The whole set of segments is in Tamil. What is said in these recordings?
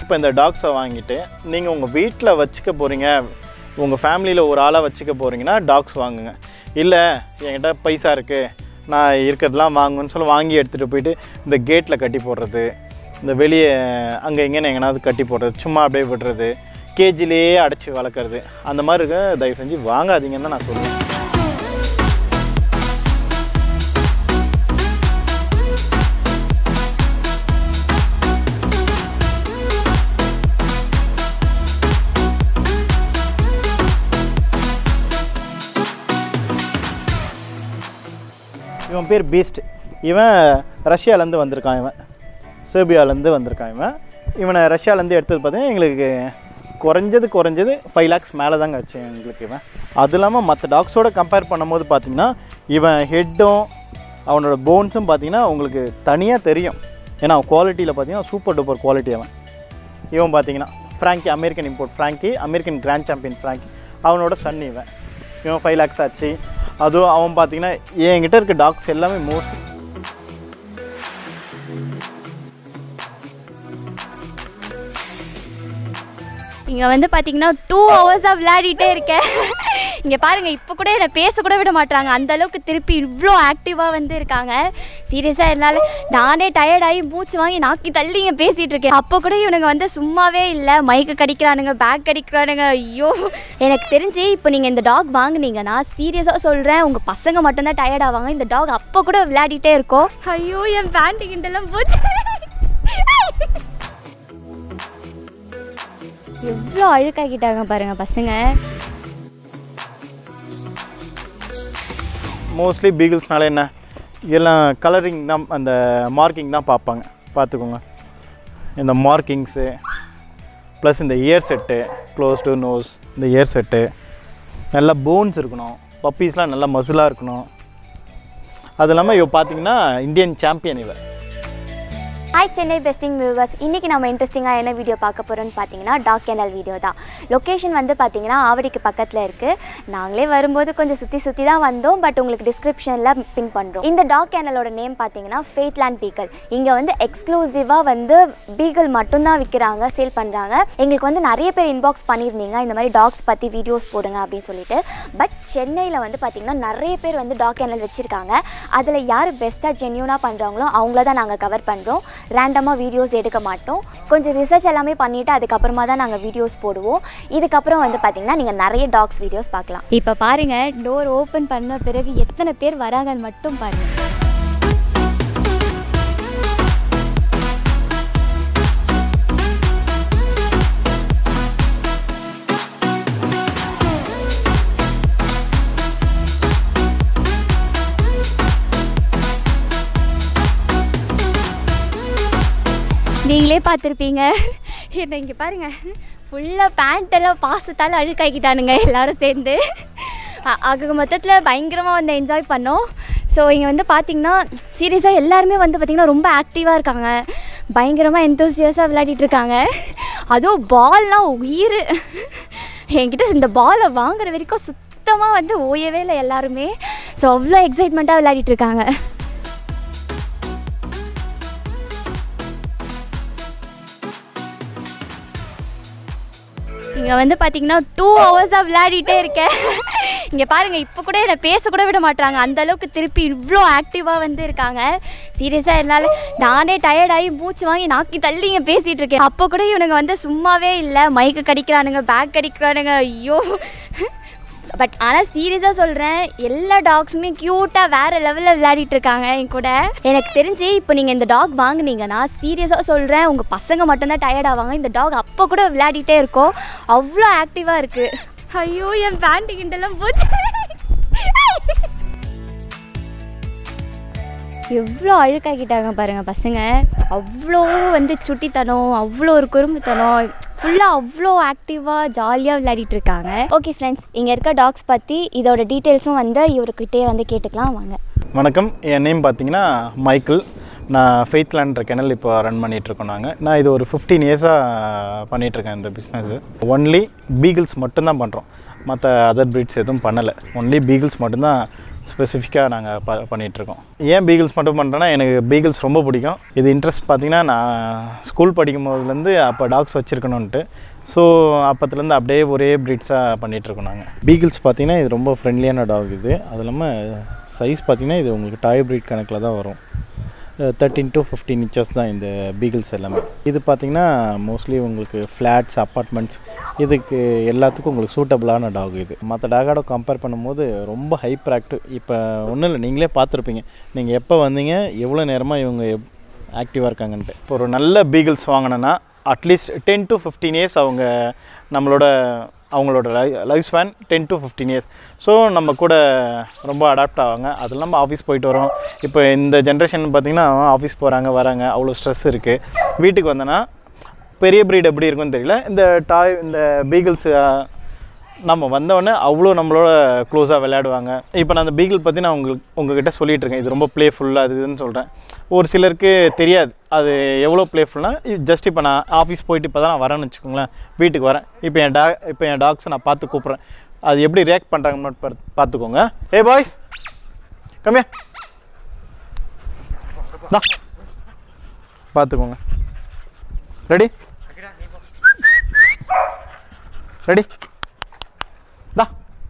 இப்போ இந்த டாக்ஸை வாங்கிட்டு நீங்கள் உங்கள் வீட்டில் வச்சுக்க போகிறீங்க உங்கள் ஃபேமிலியில் ஒரு ஆளாக வச்சுக்க போகிறீங்கன்னா டாக்ஸ் வாங்குங்க இல்லை என்கிட்ட பைசா இருக்குது நான் இருக்கிறதெல்லாம் வாங்குன்னு சொல்லி வாங்கி எடுத்துகிட்டு போயிட்டு இந்த கேட்டில் கட்டி போடுறது இந்த வெளியே அங்கே எங்கேன்னு எங்கேனாவது கட்டி போடுறது சும்மா அப்படியே விடுறது கேஜிலேயே அடைச்சி வளர்க்குறது அந்த மாதிரி இருக்க தயவு செஞ்சு வாங்காதீங்கன்னு தான் நான் சொல்லுவேன் இவன் பேர் பீஸ்ட் இவன் ரஷ்யாலேருந்து வந்திருக்கான் இவன் சேர்பியாலேருந்து வந்திருக்கான் இவன் இவனை ரஷ்யாலேருந்து எடுத்தது பார்த்தீங்கன்னா எங்களுக்கு குறைஞ்சது குறைஞ்சது ஃபைவ் லேக்ஸ் மேலே தாங்க வச்சு எங்களுக்கு இவன் அது இல்லாமல் மற்ற டாக்ஸோட கம்பேர் பண்ணும்போது பார்த்தீங்கன்னா இவன் ஹெட்டும் அவனோட போன்ஸும் பார்த்தீங்கன்னா உங்களுக்கு தனியாக தெரியும் ஏன்னா குவாலிட்டியில் பார்த்தீங்கன்னா சூப்பர் டூப்பர் குவாலிட்டி அவன் இவன் பார்த்தீங்கன்னா Frankie American import Frankie American grand champion Frankie அவனோட சன் இவன் இவன் ஃபைவ் லேக்ஸ் ஆச்சு அதுவும் அவன் பார்த்தீங்கன்னா என்கிட்ட இருக்க டாக்ஸ் எல்லாமே மோஸ்ட் இங்கே வந்து பார்த்தீங்கன்னா டூ ஹவர்ஸாக விளையாடிட்டே இருக்கேன் இங்கே பாருங்கள் இப்போ கூட என்னை பேச கூட விட மாட்டாங்க அந்த அளவுக்கு திருப்பி இவ்வளோ ஆக்டிவாக வந்து இருக்காங்க சீரியஸாக என்னால் நானே டயர்டாகி மூச்சு வாங்கி நாக்கி தள்ளி இங்கே பேசிகிட்டு இருக்கேன் அப்போ கூட இவனுங்க வந்து சும்மாவே இல்லை மைக்கு கடிக்கிறானுங்க பேக் கடிக்கிறானுங்க ஐயோ எனக்கு தெரிஞ்சு இப்போ நீங்கள் இந்த டாக் வாங்குனீங்கன்னா சீரியஸாக சொல்கிறேன் உங்கள் பசங்க மட்டும்தான் டயர்ட் ஆவாங்க இந்த டாக் அப்போ கூட விளையாடிட்டே இருக்கும் ஐயோ என் பேண்ட் கிண்டெல்லாம் போச்சு எவ்வளோ அழுக்காக்கிட்டாங்க பாருங்க பசங்க மோஸ்ட்லி பீகிள்ஸ்னால என்ன எல்லாம் கலரிங் தான் அந்த மார்க்கிங் தான் பார்ப்பாங்க பார்த்துக்கோங்க இந்த மார்க்கிங்ஸு ப்ளஸ் இந்த year set close to nose இந்த இயர் செட்டு நல்லா போன்ஸ் இருக்கணும் பப்பீஸ்லாம் நல்லா மசிலாக இருக்கணும் அது இல்லாமல் இவ பார்த்தீங்கன்னா இந்தியன் சாம்பியன் இவ ஹாய் சென்னை பெஸ்டிங் வியூவர்ஸ் இன்றைக்கி நம்ம இன்ட்ரெஸ்டிங்காக என்ன வீடியோ பார்க்க போகிறோம்னு பார்த்தீங்கன்னா டாக் கேனல் வீடியோ தான் லொக்கேஷன் வந்து பார்த்தீங்கன்னா ஆவடிக்கு பக்கத்தில் இருக்குது நாங்களே வரும்போது கொஞ்சம் சுற்றி சுற்றி தான் வந்தோம் பட் உங்களுக்கு டிஸ்கிரிப்ஷனில் பின் பண்ணுறோம் இந்த டாக் கேனலோட நேம் பார்த்தீங்கன்னா ஃபேட்லேண்ட் பீகல் இங்கே வந்து எக்ஸ்க்ளூசிவாக வந்து பீகல் மட்டும்தான் விற்கிறாங்க சேல் பண்ணுறாங்க எங்களுக்கு வந்து நிறைய பேர் இன்பாக்ஸ் பண்ணியிருந்தீங்க இந்த மாதிரி டாக்ஸ் பற்றி வீடியோஸ் போடுங்க அப்படின்னு சொல்லிட்டு பட் சென்னையில் வந்து பார்த்திங்கன்னா நிறைய பேர் வந்து டாக் கேனல் வச்சுருக்காங்க அதில் யார் பெஸ்ட்டாக ஜென்யூனாக பண்ணுறாங்களோ அவங்கள தான் நாங்கள் கவர் பண்ணுறோம் ரேண்டமாக வீடியோஸ் எடுக்க மாட்டோம் கொஞ்சம் ரிசர்ச் எல்லாமே பண்ணிவிட்டு அதுக்கப்புறமா தான் நாங்கள் வீடியோஸ் போடுவோம் இதுக்கப்புறம் வந்து பார்த்திங்கன்னா நீங்கள் நிறைய டாக்ஸ் வீடியோஸ் பார்க்கலாம் இப்போ பாருங்கள் டோர் ஓப்பன் பண்ண பிறகு எத்தனை பேர் வராங்கன்னு மட்டும் பாருங்கள் நீங்களே பார்த்துருப்பீங்க என்ன இங்கே பாருங்கள் ஃபுல்லாக பேண்ட்டெல்லாம் பாசத்தால் அழுக்காக்கிட்டானுங்க எல்லாரும் சேர்ந்து அ- ஆக மொத்தத்தில் பயங்கரமாக வந்து என்ஜாய் பண்ணோம் ஸோ இங்கே வந்து பார்த்திங்கன்னா சீரியஸாக எல்லாருமே வந்து பார்த்திங்கன்னா ரொம்ப ஆக்டிவாக இருக்காங்க பயங்கரமாக எந்தோசியஸாக விளையாடிட்டு இருக்காங்க அதுவும் பால்லாம் உயிர் என்கிட்ட இந்த பாலை வாங்குற வரைக்கும் சுத்தமாக வந்து ஓயவே இல்லை எல்லாருமே ஸோ அவ்வளோ எக்ஸைட்மெண்ட்டாக விளையாடிட்டு இருக்காங்க இங்கே வந்து பார்த்தீங்கன்னா டூ ஹவர்ஸாக விளையாடிட்டே இருக்கேன் இங்கே பாருங்கள் இப்போ கூட என்னை பேச கூட விட மாட்டாங்க அந்த அளவுக்கு திருப்பி இவ்வளோ ஆக்டிவாக வந்து இருக்காங்க சீரியஸாக என்னால் நானே டயர்டாகி மூச்சு வாங்கி நாக்கி தள்ளி இங்கே பேசிகிட்டு இருக்கேன் அப்போ கூட இவனுங்க வந்து சும்மாவே இல்லை மைக்கு கடிக்கிறானுங்க பேக் கடிக்கிறானுங்க ஐயோ பட் ஆனால் சீரியஸாக சொல்கிறேன் எல்லா டாக்ஸுமே க்யூட்டாக வேறு லெவலில் விளையாடிட்டு இருக்காங்க என் கூட எனக்கு தெரிஞ்சு இப்போ நீங்கள் இந்த டாக் வாங்குனீங்கன்னா சீரியஸாக சொல்கிறேன் உங்கள் பசங்க மட்டும்தான் டயர்ட் ஆவாங்க இந்த டாக் அப்போ கூட விளையாடிட்டே இருக்கும் அவ்வளோ ஆக்டிவாக இருக்குது ஐயோ என் பேண்ட் கிண்டெல்லாம் போச்சு எவ்வளோ அழுக்காக்கிட்டாங்க பாருங்க பசங்க அவ்வளோ வந்து சுட்டித்தனம் அவ்வளோ ஒரு குறும்புத்தனம் ஃபுல்லாக அவ்வளோ ஆக்டிவாக ஜாலியாக விளையாடிட்டு இருக்காங்க ஓகே ஃப்ரெண்ட்ஸ் இங்கே இருக்க டாக்ஸ் பற்றி இதோட டீட்டெயில்ஸும் வந்து இவர்கிட்டே வந்து கேட்டுக்கலாம் வாங்க வணக்கம் என் நேம் பார்த்தீங்கன்னா மைக்கேல் நான் ஃபெய்த்லான்ற கெனல் இப்போ ரன் பண்ணிகிட்ருக்கோம் நாங்கள் நான் இது ஒரு ஃபிஃப்டீன் இயர்ஸாக பண்ணிகிட்ருக்கேன் இந்த பிஸ்னஸ் ஒன்லி பீகிள்ஸ் மட்டும்தான் பண்ணுறோம் மற்ற அதர் ப்ரீட்ஸ் எதுவும் பண்ணலை ஒன்லி பீகிள்ஸ் மட்டும்தான் ஸ்பெசிஃபிக்காக நாங்கள் ப பண்ணிகிட்ருக்கோம் ஏன் பீகிள்ஸ் மட்டும் பண்ணுறேன்னா எனக்கு பீகிள்ஸ் ரொம்ப பிடிக்கும் இது இன்ட்ரெஸ்ட் பார்த்திங்கன்னா நான் ஸ்கூல் படிக்கும் போதுலேருந்து அப்போ டாக்ஸ் வச்சுருக்கணுன்ட்டு ஸோ அப்போத்துலேருந்து அப்படியே ஒரே ப்ரீட்ஸாக பண்ணிகிட்ருக்கோம் நாங்கள் பீகிள்ஸ் பார்த்திங்கன்னா இது ரொம்ப ஃப்ரெண்ட்லியான டாக் இது அது இல்லாமல் சைஸ் பார்த்திங்கன்னா இது உங்களுக்கு டாய் ப்ரீட் கணக்கில் தான் வரும் தேர்ட்டின் டு ஃபிஃப்டீன் இன்ச்சஸ் தான் இந்த பீகிள்ஸ் எல்லாமே இது பார்த்திங்கன்னா மோஸ்ட்லி உங்களுக்கு ஃப்ளாட்ஸ் அப்பார்ட்மெண்ட்ஸ் இதுக்கு எல்லாத்துக்கும் உங்களுக்கு சூட்டபிளான டாக் இது மற்ற டாகோட கம்பேர் பண்ணும்போது ரொம்ப ஹைப்பர் ஆக்டிவ் இப்போ ஒன்றும் இல்லை நீங்களே பார்த்துருப்பீங்க நீங்கள் எப்போ வந்தீங்க எவ்வளோ நேரமாக இவங்க ஆக்டிவாக இருக்காங்கன்ட்டு இப்போ ஒரு நல்ல பீகிள்ஸ் வாங்கினேன்னா at least ten to fifteen years அவங்க நம்மளோட அவங்களோட லை life span ten to fifteen years so நம்ம கூட ரொம்ப அடாப்ட் ஆவாங்க அது இல்லாமல் ஆஃபீஸ் போயிட்டு வரோம் இப்போ இந்த ஜென்ரேஷன் பார்த்திங்கன்னா ஆஃபீஸ் போகிறாங்க வராங்க அவ்வளோ ஸ்ட்ரெஸ் இருக்குது வீட்டுக்கு வந்தோன்னா பெரிய ப்ரீட் எப்படி இருக்குன்னு தெரியல இந்த டாய் இந்த பீகிள்ஸ் நம்ம வந்தோடனே அவ்வளோ நம்மளோட க்ளோஸாக விளையாடுவாங்க இப்போ நான் அந்த பீகிள் பற்றி நான் உங்களுக்கு உங்ககிட்ட சொல்லிட்டு இருக்கேன் இது ரொம்ப ப்ளேஃபுல்லாக அது இதுன்னு சொல்கிறேன் ஒரு சிலருக்கு தெரியாது அது எவ்வளோ ப்ளேஃபுல்னா ஜஸ்ட் இப்போ நான் ஆஃபீஸ் போயிட்டு இப்போ தான் நான் வரேன்னு வச்சுக்கோங்களேன் வீட்டுக்கு வரேன் இப்போ என் டா இப்போ என் டாக்ஸை நான் பார்த்து கூப்பிட்றேன் அது எப்படி ரியாக்ட் பண்ணுறாங்கன்னு மட்டும் பாத்து- பார்த்துக்கோங்க ஏ பாய்ஸ் கம்மியா பார்த்துக்கோங்க ரெடி ரெடி தா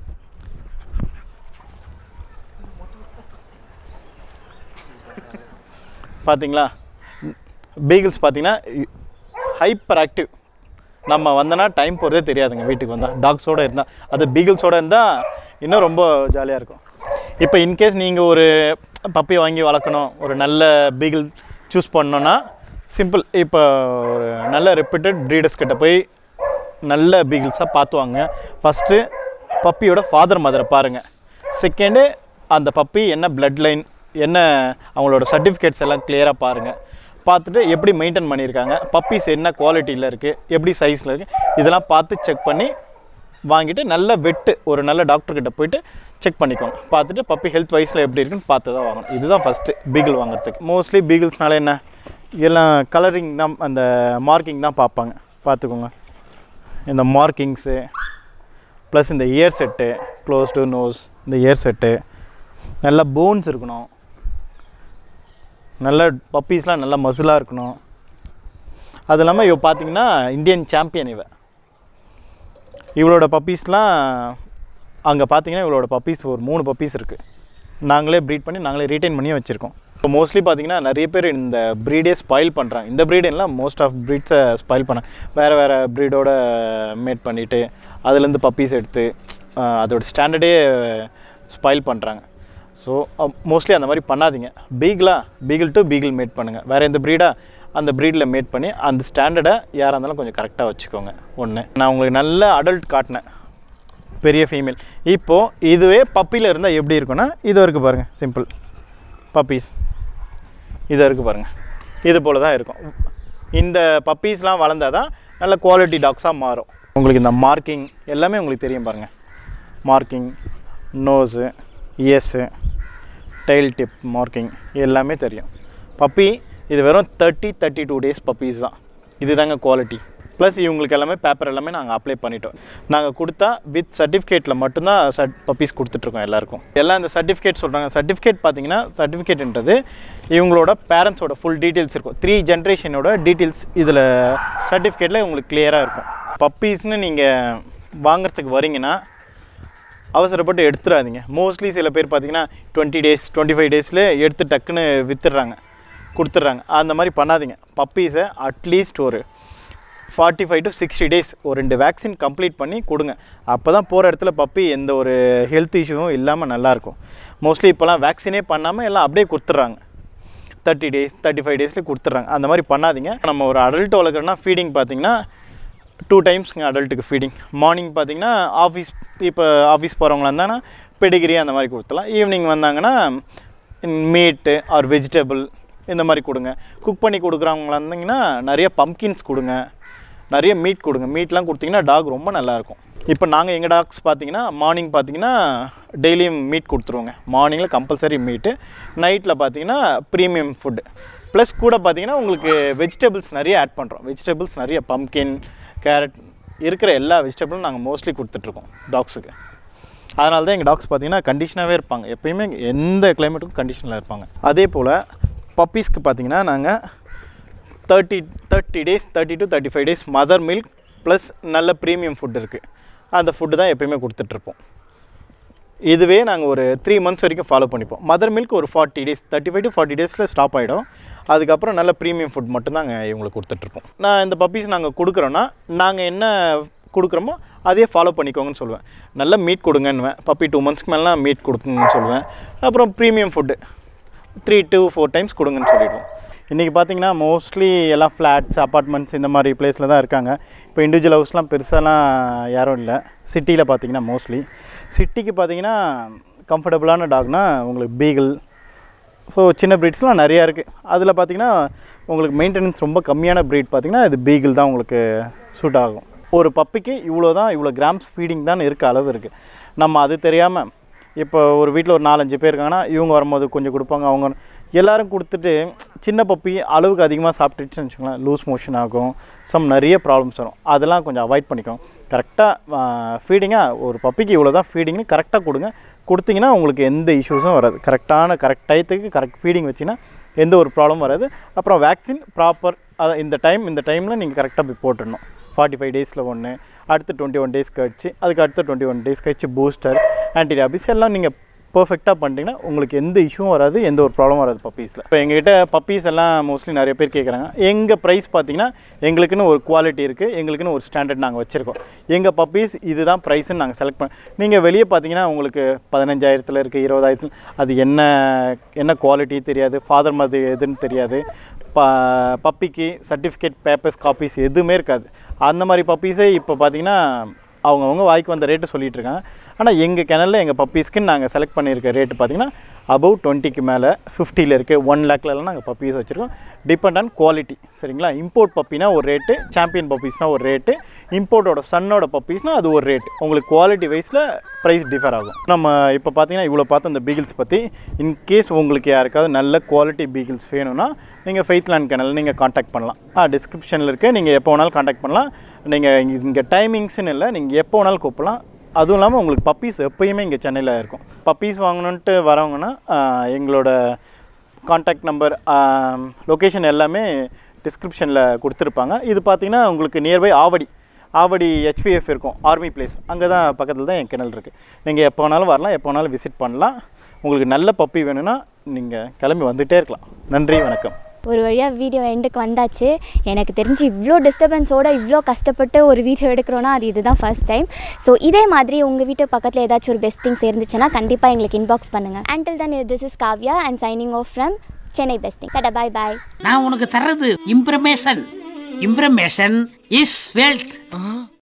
பார்த்தீங்களா பீகிள்ஸ் பார்த்தீங்கன்னா ஹைப்பர் ஆக்டிவ் நம்ம வந்தோன்னா டைம் போகிறதே தெரியாதுங்க வீட்டுக்கு வந்தால் டாக்ஸோடு இருந்தால் அது பீகிள்ஸோடு இருந்தால் இன்னும் ரொம்ப ஜாலியாக இருக்கும் இப்போ இன்கேஸ் நீங்கள் ஒரு பப்பி வாங்கி வளர்க்கணும் ஒரு நல்ல பீகிள் சூஸ் பண்ணோன்னா சிம்பிள் இப்போ ஒரு நல்ல ரெப்யூட்டட் ப்ரீடர்ஸ் கிட்ட போய் நல்ல பீகிள்ஸாக பார்த்துவாங்க ஃபஸ்ட்டு பப்பியோட ஃபாதர் மதரை பாருங்கள் செகண்டு அந்த பப்பி என்ன பிளட் லைன் என்ன அவங்களோட சர்டிஃபிகேட்ஸ் எல்லாம் கிளியராக பாருங்கள் பார்த்துட்டு எப்படி மெயின்டைன் பண்ணியிருக்காங்க பப்பீஸ் என்ன குவாலிட்டியில் இருக்குது எப்படி சைஸில் இருக்குது இதெல்லாம் பார்த்து செக் பண்ணி வாங்கிட்டு நல்ல வெட்டு ஒரு நல்ல டாக்டர் கிட்ட போயிட்டு செக் பண்ணிக்கோங்க பார்த்துட்டு பப்பி ஹெல்த் வைஸில் எப்படி இருக்குன்னு பார்த்து தான் வாங்கணும் இதுதான் ஃபஸ்ட்டு பீகிள் வாங்குறதுக்கு மோஸ்ட்லி பீகிள்ஸ்னால என்ன எல்லாம் கலரிங் தான் அந்த மார்க்கிங் தான் பார்ப்பாங்க பார்த்துக்கோங்க இந்த மார்க்கிங்ஸு ப்ளஸ் இந்த year set close to nose இந்த இயர் செட்டு நல்ல போன்ஸ் இருக்கணும் நல்ல பப்பீஸ்லாம் நல்ல மசிலாக இருக்கணும் அது இல்லாமல் இவ பார்த்தீங்கன்னா இந்தியன் சாம்பியன் இவ இவளோட பப்பீஸ்லாம் அங்கே பார்த்தீங்கன்னா இவளோட பப்பீஸ் ஒரு மூணு பப்பீஸ் இருக்குது நாங்களே ப்ரீட் பண்ணி நாங்களே ரீட்டைன் பண்ணி வச்சுருக்கோம் இப்போ மோஸ்ட்லி பார்த்தீங்கன்னா நிறைய பேர் இந்த ப்ரீடே ஸ்பாயில் பண்ணுறாங்க இந்த breed எல்லாம் மோஸ்ட் ஆஃப் ப்ரீட்ஸை ஸ்பாயில் பண்ண வேறு வேறு ப்ரீடோட மேட் பண்ணிவிட்டு அதுலேருந்து பப்பீஸ் எடுத்து ஆஹ், அதோட ஸ்டாண்டர்டே ஸ்பாயில் பண்ணுறாங்க ஸோ மோஸ்ட்லி அந்த மாதிரி பண்ணாதீங்க பீகிளா பீகிள் டு பீகிள் மேட் பண்ணுங்கள் வேறு எந்த ப்ரீடா அந்த ப்ரீடில் மேட் பண்ணி அந்த ஸ்டாண்டர்டை யாராக இருந்தாலும் கொஞ்சம் கரெக்டாக வச்சுக்கோங்க ஒன்று நான் உங்களுக்கு நல்ல அடல்ட் காட்டினேன் பெரிய ஃபீமேல் இப்போது இதுவே பப்பியில் இருந்தால் எப்படி இருக்குன்னா இது இருக்குது பாருங்கள் சிம்பிள் பப்பீஸ் இது இருக்குது பாருங்கள் இது போல் தான் இருக்கும் இந்த பப்பீஸ்லாம் வளர்ந்தால் தான் நல்ல குவாலிட்டி டாக்ஸாக மாறும் உங்களுக்கு இந்த மார்க்கிங் எல்லாமே உங்களுக்கு தெரியும் பாருங்கள் marking nose ears tail tip marking எல்லாமே தெரியும் பப்பி இது வெறும் thirty thirty two days puppies தான் இதுதாங்க குவாலிட்டி ப்ளஸ் இவங்களுக்கு எல்லாமே பேப்பர் எல்லாமே நாங்கள் அப்ளை பண்ணிட்டோம் நாங்கள் கொடுத்தா வித் சர்டிஃபிகேட்டில் மட்டும்தான் சர்ட் பப்பீஸ் கொடுத்துட்ருக்கோம் எல்லாருக்கும் எல்லாம் இந்த சர்டிஃபிகேட் சொல்கிறாங்க சர்டிஃபிகேட் பார்த்தீங்கன்னா சர்டிஃபிகேட்ன்றது இவங்களோட பேரண்ட்ஸோட ஃபுல் டீட்டெயில்ஸ் இருக்கும் த்ரீ ஜென்ரேஷனோட டீட்டெயில்ஸ் இதில் சர்டிஃபிகேட்டில் உங்களுக்கு கிளியராக இருக்கும் பப்பீஸ்னு நீங்கள் வாங்குறதுக்கு வரீங்கன்னா அவசரப்பட்டு எடுத்துடாதீங்க மோஸ்ட்லி சில பேர் பார்த்தீங்கன்னா டுவெண்ட்டி டேஸ் டுவெண்ட்டி ஃபைவ் டேஸில் எடுத்து டக்குன்னு வித்துடுறாங்க கொடுத்துட்றாங்க அந்த மாதிரி பண்ணாதீங்க பப்பீஸை அட்லீஸ்ட் ஒரு forty five to sixty days ஒரு ரெண்டு வேக்சின் கம்ப்ளீட் பண்ணி கொடுங்க அப்போ தான் போகிற இடத்துல பப்பி எந்த ஒரு ஹெல்த் இஷ்யூவும் இல்லாமல் நல்லாயிருக்கும் மோஸ்ட்லி இப்போலாம் வேக்சினே பண்ணாமல் எல்லாம் அப்படியே கொடுத்துட்றாங்க தேர்ட்டி டேஸ் தேர்ட்டி ஃபைவ் டேஸில் கொடுத்துட்றாங்க அந்த மாதிரி பண்ணாதீங்க நம்ம ஒரு அடல்ட் வளர்க்குறோன்னா ஃபீடிங் பார்த்தீங்கன்னா டூ டைம்ஸ்ங்க அடல்ட்டுக்கு ஃபீடிங் மார்னிங் பார்த்தீங்கன்னா ஆஃபீஸ் இப்போ ஆஃபீஸ் போகிறவங்களா இருந்தாங்கன்னா பெடிகிரி அந்த மாதிரி கொடுத்துலாம் ஈவினிங் வந்தாங்கன்னா மீட்டு ஆர் வெஜிடபிள் இந்த மாதிரி கொடுங்க குக் பண்ணி கொடுக்குறவங்களா இருந்தீங்கன்னா நிறைய பம்கின்ஸ் கொடுங்க நிறைய மீட் கொடுங்க மீட்லாம் கொடுத்தீங்கன்னா டாக் ரொம்ப நல்லாயிருக்கும் இப்போ நாங்கள் எங்கள் டாக்ஸ் பார்த்தீங்கன்னா மார்னிங் பார்த்தீங்கன்னா டெய்லியும் மீட் கொடுத்துருவோங்க மார்னிங்கில் கம்பல்சரி மீட்டு நைட்டில் பார்த்தீங்கன்னா ப்ரீமியம் ஃபுட்டு ப்ளஸ் கூட பார்த்தீங்கன்னா உங்களுக்கு வெஜிடபிள்ஸ் நிறைய ஆட் பண்ணுறோம் வெஜிடபிள்ஸ் நிறைய பம்கின் கேரட் இருக்கிற எல்லா வெஜிடபிளும் நாங்கள் மோஸ்ட்லி கொடுத்துட்ருக்கோம் டாக்ஸுக்கு அதனால தான் எங்கள் டாக்ஸ் பார்த்தீங்கன்னா கண்டிஷனாகவே இருப்பாங்க எப்பயுமே எந்த கிளைமேட்டுக்கும் கண்டிஷனில் இருப்பாங்க அதே போல் பப்பீஸ்க்கு பார்த்தீங்கன்னா நாங்கள் thirty thirty days thirty to thirty five days mother milk plus நல்ல ப்ரீமியம் ஃபுட் இருக்குது அந்த ஃபுட்டு தான் எப்பயுமே கொடுத்துட்ருப்போம் இதுவே நாங்கள் ஒரு த்ரீ மந்த்ஸ் வரைக்கும் ஃபாலோ பண்ணிப்போம் மதர் மில்க் ஒரு forty days thirty five to forty டேஸில் ஸ்டாப் ஆகிடும் அதுக்கப்புறம் நல்ல ப்ரீமியம் ஃபுட் மட்டும் தாங்க இவங்களுக்கு கொடுத்துட்ருப்போம் நான் இந்த பப்பீஸ் நாங்கள் கொடுக்குறோன்னா நாங்கள் என்ன கொடுக்குறோமோ அதே ஃபாலோ பண்ணிக்கோங்கன்னு சொல்லுவேன் நல்ல மீட் கொடுங்கன்னுவேன் பப்பி டூ மந்த்ஸ்க்கு மேலாம் மீட் கொடுக்குங்கன்னு சொல்லுவேன் அப்புறம் premium food three to four times கொடுங்கன்னு சொல்லிடுவோம் இன்றைக்கி பார்த்தீங்கன்னா மோஸ்ட்லி எல்லாம் ஃப்ளாட்ஸ் அப்பார்ட்மெண்ட்ஸ் இந்த மாதிரி பிளேஸில் தான் இருக்காங்க இப்போ இண்டிவிஜுவல் ஹவுஸ்லாம் பெருசாலாம் யாரும் இல்லை சிட்டியில் பார்த்தீங்கன்னா மோஸ்ட்லி சிட்டிக்கு பார்த்தீங்கன்னா கம்ஃபர்டபுளான டாக்னா உங்களுக்கு பீகிள் ஸோ சின்ன ப்ரீட்ஸ்லாம் நிறையா இருக்குது அதில் பார்த்தீங்கன்னா உங்களுக்கு மெயின்டெனன்ஸ் ரொம்ப கம்மியான ப்ரீட் பார்த்தீங்கன்னா இது பீகிள் தான் உங்களுக்கு சூட் ஆகும் ஒரு பப்பிக்கு இவ்வளோ தான் இவ்வளோ கிராம்ஸ் ஃபீடிங் தான் இருக்க அளவு இருக்குது நம்ம அது தெரியாமல் இப்போ ஒரு வீட்டில் ஒரு நாலஞ்சு பேர் இருக்காங்கன்னா இவங்க வரும்போது கொஞ்சம் கொடுப்பாங்க அவங்க எல்லாரும் கொடுத்துட்டு சின்ன பப்பி அளவுக்கு அதிகமாக சாப்பிட்டுச்சுன்னு வச்சுக்கோங்களேன் லூஸ் மோஷன் ஆகும் சம் நிறைய ப்ராப்ளம்ஸ் வரும் அதெல்லாம் கொஞ்சம் அவாய்ட் பண்ணிக்கோங்க கரெக்டாக ஃபீடிங்காக ஒரு பப்பிக்கு இவ்வளோ தான் ஃபீடிங்னு கரெக்டாக கொடுங்க கொடுத்தீங்கன்னா உங்களுக்கு எந்த இஷ்யூஸும் வராது கரெக்டான கரெக்ட் டயத்துக்கு கரெக்ட் ஃபீடிங் வச்சிங்கன்னா எந்த ஒரு ப்ராப்ளம் வராது அப்புறம் வேக்சின் ப்ராப்பர் அதை இந்த டைம் இந்த டைமில் நீங்கள் கரெக்டாக போய் போட்டுடணும் ஃபார்ட்டி ஃபைவ் டேஸில் ஒன்று அடுத்து டுவெண்ட்டி ஒன் டேஸ் கழிச்சு அதுக்கு அடுத்து டுவெண்ட்டி ஒன் டேஸ் கழிச்சு பூஸ்டர் ஆன்டிடாபிஸ் எல்லாம் நீங்கள் பர்ஃபெக்டாக பண்ணிட்டீங்கன்னா உங்களுக்கு எந்த இஷ்யூவும் வராது எந்த ஒரு ப்ராப்ளம் வராது பப்பீஸில் இப்போ எங்ககிட்ட பப்பீஸ் எல்லாம் மோஸ்ட்லி நிறைய பேர் கேட்குறாங்க எங்கள் ப்ரைஸ் பார்த்தீங்கன்னா எங்களுக்குன்னு ஒரு குவாலிட்டி இருக்குது எங்களுக்குன்னு ஒரு ஸ்டாண்டர்ட் நாங்கள் வச்சுருக்கோம் எங்கள் பப்பீஸ் இதுதான் ப்ரைஸ்ன்னு நாங்கள் செலக்ட் பண்ண நீங்கள் வெளியே பார்த்தீங்கன்னா உங்களுக்கு பதினஞ்சாயிரத்தில் இருக்குது இருபதாயிரத்தில் அது என்ன என்ன குவாலிட்டி தெரியாது ஃபாதர் மது எதுன்னு தெரியாது ப பப்பிக்கு சர்டிஃபிகேட் பேப்பர்ஸ் காப்பீஸ் எதுவுமே இருக்காது அந்த மாதிரி பப்பீஸே இப்போ பார்த்தீங்கன்னா அவங்கவுங்க வாய்க்கு வந்த ரேட்டு சொல்லிட்டு இருக்காங்க ஆனால் எங்கள் கிணல்ல எங்கள் பப்பீஸ்க்குன்னு நாங்கள் செலக்ட் பண்ணியிருக்க ரேட்டு பார்த்தீங்கன்னா அபவ் டுவெண்ட்டிக்கு மேலே ஃபிஃப்டியில் இருக்குது ஒன் லேக்லலாம் நாங்கள் பப்பீஸ் வச்சுருக்கோம் டிபெண்ட் ஆன் குவாலிட்டி சரிங்களா இம்போர்ட் பப்பினா ஒரு ரேட்டு சாம்பியன் பப்பீஸ்னால் ஒரு ரேட்டு இம்போர்ட்டோட சன்னோட பப்பீஸ்னால் அது ஒரு ரேட் உங்களுக்கு குவாலிட்டி வைஸில் ப்ரைஸ் டிஃபர் ஆகும் நம்ம இப்போ பார்த்தீங்கன்னா இவ்வளோ பார்த்து அந்த பீகிள்ஸ் பற்றி இன்கேஸ் உங்களுக்கு யாருக்காவது நல்ல குவாலிட்டி பீகிள்ஸ் வேணும்னா நீங்கள் ஃபெய்த்லேண்ட் கேனல் நீங்கள் காண்டாக்ட் பண்ணலாம் ஆ டிஸ்கிரிப்ஷனில் இருக்குது நீங்கள் எப்போ வேணாலும் காண்டாக்ட் பண்ணலாம் நீங்கள் இங்கே டைமிங்ஸ்னு இல்லை நீங்கள் எப்போ வேணாலும் கூப்பிடலாம் அதுவும் இல்லாமல் உங்களுக்கு பப்பீஸ் எப்பயுமே இங்கே சென்னையில் இருக்கும் பப்பீஸ் வாங்கணுன்ட்டு வரவங்கன்னா ஆஹ், எங்களோட காண்டாக்ட் நம்பர் லொக்கேஷன் எல்லாமே டிஸ்கிரிப்ஷனில் கொடுத்துருப்பாங்க இது பார்த்தீங்கன்னா உங்களுக்கு நியர்பை ஆவடி ஆவடி ஹெச்பிஎஃப் இருக்கும் ஆர்மி பிளேஸ் அங்கே தான் பக்கத்தில் தான் என் கிணல் இருக்குது நீங்கள் எப்போ வேணாலும் வரலாம் எப்போ வேணாலும் விசிட் பண்ணலாம் உங்களுக்கு நல்ல பப்பி வேணும்னா நீங்கள் கிளம்பி வந்துகிட்டே இருக்கலாம் நன்றி வணக்கம் ஒரு வழியாக வீடியோ எண்டுக்கு வந்தாச்சு எனக்கு தெரிஞ்சு இவ்வளோ டிஸ்டர்பன்ஸோட இவ்வளோ கஷ்டப்பட்டு ஒரு வீடியோ எடுக்கிறோன்னா அது இதுதான் ஃபர்ஸ்ட் டைம் ஸோ இதே மாதிரி உங்கள் வீட்டு பக்கத்தில் ஏதாச்சும் ஒரு பெஸ்ட் திங்ஸ் இருந்துச்சுன்னா கண்டிப்பாக எங்களுக்கு இன்பாக்ஸ் பண்ணுங்கள் until then this is Kavya and signing off from Chennai best thing tata bye bye நான் உனக்கு தர்றது இம்ப்ரமேஷன் இம்ப்ரமேஷன் இஸ் வெல்த்